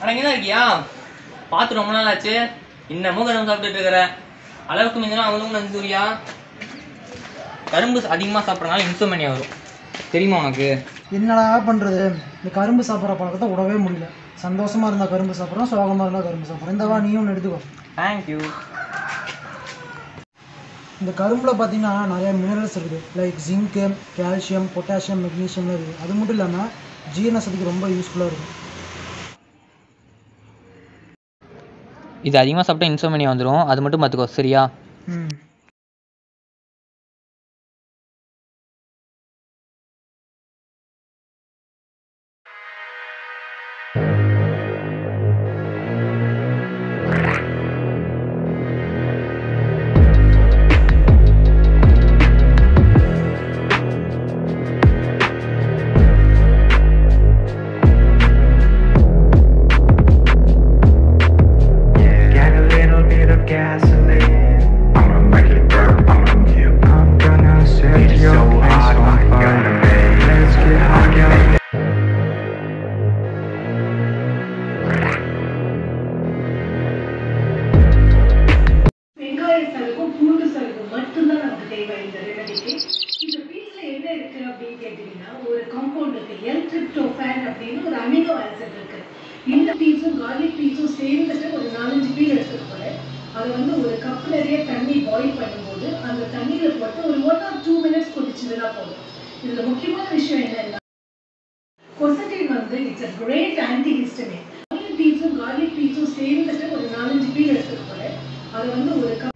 அட இங்கே தான் இருக்கியா பார்த்து ரொம்ப நாள் ஆச்சு இன்னமும் கரும்பு சாப்பிட்டுட்டு இருக்கிற அளவுக்கு மீந்தனா அவங்களும் நஞ்சூரியா கரும்பு அதிகமாக சாப்பிட்றதுனால இன்சோமனியா வரும் தெரியுமா உனக்கு என்னடா பண்ணுறது இந்த கரும்பு சாப்பிட்ற பழக்கத்தை விடவே முடியல சந்தோஷமாக இருந்தால் கரும்பு சாப்பிட்றோம் சோகமாக இருந்தால் கரும்பு சாப்பிட்றோம் இந்த வா நீயும் ஒன்று எடுத்துக்கோ தேங்க்யூ இந்த கரும்பில் பார்த்தீங்கன்னா நிறைய மினரல்ஸ் இருக்குது லைக் ஜிங்க்கு கால்சியம் பொட்டாசியம் மெக்னீஷியம்லாம் இருக்குது அது மட்டும் இல்லாமல் ஜீரண சக்திக்கு ரொம்ப யூஸ்ஃபுல்லாக இருக்கும் இது அதிகமாக சாப்பிட்டா இன்சோமனியா வந்துடும் அது மட்டும் பார்த்துக்கோ சரியா ம் Get a little bit of gasoline. I'ma make it burn on you. I'm gonna set your place on fire. Let's get high. வெங்காய சருகும் பூண்டு சருகும் மட்டும்தான் நமக்கு தேவை இந்த ரெமடிக்கு இந்த பீஸ்ல என்ன இருக்கு அப்படின்னு கேட்டீங்கன்னா ஒரு காம்பவுண்ட் இருக்கு எல் ட்ரிப்டோஃபேன் அப்படின்னு ஒரு அமினோ ஆசிட் இருக்கு இந்த பீஸும் கார்லிக் பீஸும் சேர்ந்துட்டு ஒரு நாலஞ்சு பீஸ் எடுத்துட்டு போறேன் அது வந்து ஒரு கப் நிறைய தண்ணி பாயில் பண்ணும்போது அந்த தண்ணியில போட்டு ஒரு ஒன் ஆர் டூ மினிட்ஸ் கொதிச்சதுன்னா போதும் இதுல முக்கியமான விஷயம் என்னன்னா கொசட்டின் வந்து it's a great antihistamine garlic பீஸும் கார்லிக் பீஸும் சேர்ந்துட்டு ஒரு நாலஞ்சு பீஸ் எடுத்துட்டு போறேன் அது வந்து ஒரு கப்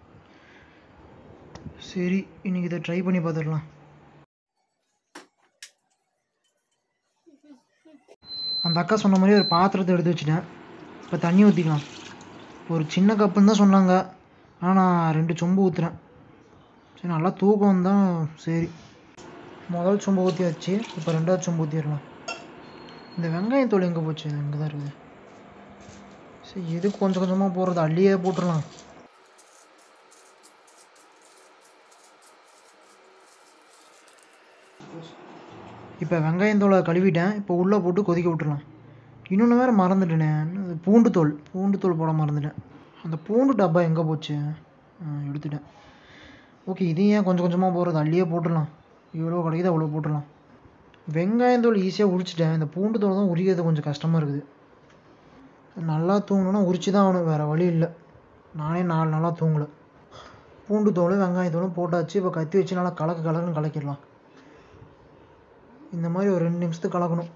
சரி இன்னைக்கு இதை ட்ரை பண்ணி பார்த்துடலாம் அந்த அக்கா சொன்ன மாதிரி ஒரு பாத்திரத்தை எடுத்து வச்சுட்டேன் இப்போ தண்ணி ஊற்றிக்கலாம் ஒரு சின்ன கப்புன்னு தான் சொன்னாங்க ஆனால் நான் ரெண்டு சொம்பு ஊற்றுறேன் சரி நல்லா தூக்கம் தான் சரி முதல் சொம்பு ஊற்றி வச்சு இப்போ ரெண்டாவது சொம்பு ஊற்றிடலாம் இந்த வெங்காயம் தோல் எங்கே போச்சு இங்கே தான் இருக்குது சரி எது கொஞ்சம் கொஞ்சமாக போடுறது அள்ளியே போட்டுடலாம் இப்போ வெங்காயத்தோலை கழுவிட்டேன் இப்போ உள்ளே போட்டு கொதிக்க விட்டுறலாம் இன்னொன்று வேறு மறந்துட்டேனே என்னது பூண்டு தோல் பூண்டு தோல் போட மறந்துட்டேன் அந்த பூண்டு டப்பா எங்கே போச்சு ஆ, எடுத்துட்டேன் ஓகே இதையும் ஏன் கொஞ்சம் கொஞ்சமாக போடுறது அள்ளியே போட்டுடலாம் எவ்வளோ கிடைக்குது அவ்வளோ போட்டுடலாம் வெங்காயத்தோல் ஈஸியாக உரிச்சிட்டேன் இந்த பூண்டு தோல் தான் உரிக்கிறது கொஞ்சம் கஷ்டமாக இருக்குது நல்லா தூங்கணுன்னா உரிச்சு தான் ஆகணும் வேறு வழி இல்லை நானே நாலு நாளாக தூங்கலை பூண்டு தோல் வெங்காயத்தோலும் போட்டாச்சு இப்போ கத்தி வச்சு நல்லா கலக்கு கலக்குன்னு கலக்கிடலாம் இந்த மாதிரி ஒரு ரெண்டு நிமிஷத்துக்கு கலக்கணும்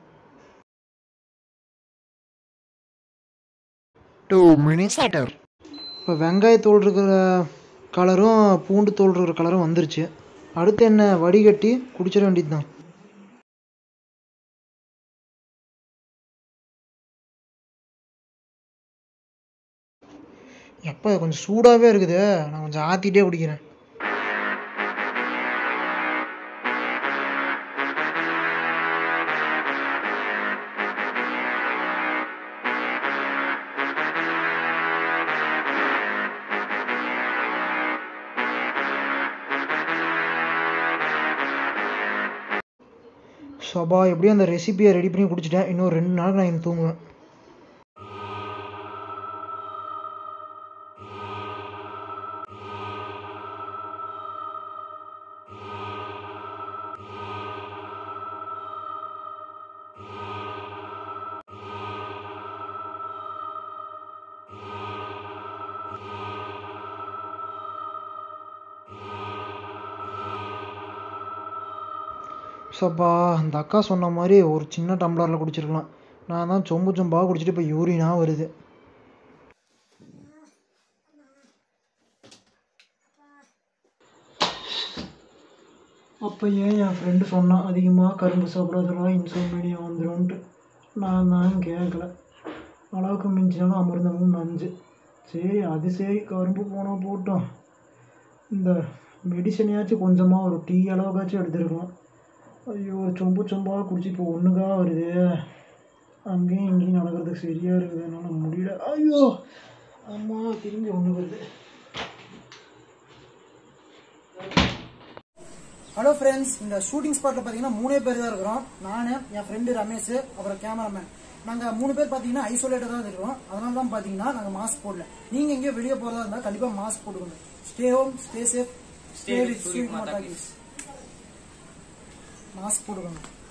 Two minutes later. இப்போ வெங்காயத்தோல் இருக்கிற கலரும் பூண்டு தோல் இருக்கிற கலரும் வந்துருச்சு அடுத்து என்ன வடிகட்டி குடிச்சிட வேண்டியது தான் எப்போ கொஞ்சம் சூடாகவே இருக்குது நான் கொஞ்சம் ஆற்றிட்டே குடிக்கிறேன் சபா எப்படியும் அந்த ரெசிபியை ரெடி பண்ணி குடிச்சிட்டேன் இன்னும் ரெண்டு நாளுக்கு நான் இங்க தூங்குவேன் சப்பா அந்த அக்கா சொன்ன மாதிரி ஒரு சின்ன டம்ளரில் குடிச்சிருக்கலாம் நான் தான் சொம்பு சொம்பாக குடிச்சிட்டு இப்போ யூரினாக வருது அப்போ ஏன் என் ஃப்ரெண்டு சொன்னான் அதிகமாக கரும்பு சாப்பிடாதடா இன்சோமேனியா வந்துடும்ன்ட்டு நான் தான் கேட்கல அளவுக்கு மிஞ்சினாலும் அமிர்தமும் நஞ்சு சரி அது சரி கரும்பு போனால் போட்டோம் இந்த மெடிசனையாச்சும் கொஞ்சமாக ஒரு டீ அளவுக்காச்சும் எடுத்துருக்கலாம் ஐயோ சொம்பு சொம்பாக குடிச்சு இப்போ ஒன்றுக்கா வருது அங்கேயும் இங்கேயும் நடக்கிறதுக்கு சரியாக இருக்குது என்னால் முடியல ஐயோ அம்மா திரும்பி ஒன்று வருது ஹலோ ஃப்ரெண்ட்ஸ் இந்த ஷூட்டிங் ஸ்பாட்ல பாத்தீங்கன்னா மூணே பேர் தான் இருக்கிறோம் நானு என் ஃப்ரெண்டு ரமேஷ் அப்புறம் கேமராமேன் நாங்க மூணு பேர் பாத்தீங்கன்னா ஐசோலேட்டா தான் இருக்கிறோம் அதனால தான் பாத்தீங்கன்னா நாங்க மாஸ்க் போடல நீங்க எங்கேயோ வெளியே போறதா இருந்தா கண்டிப்பா மாஸ்க் போட்டுக்கணும் stay home stay safe stay with mask போட்டுக்கணும்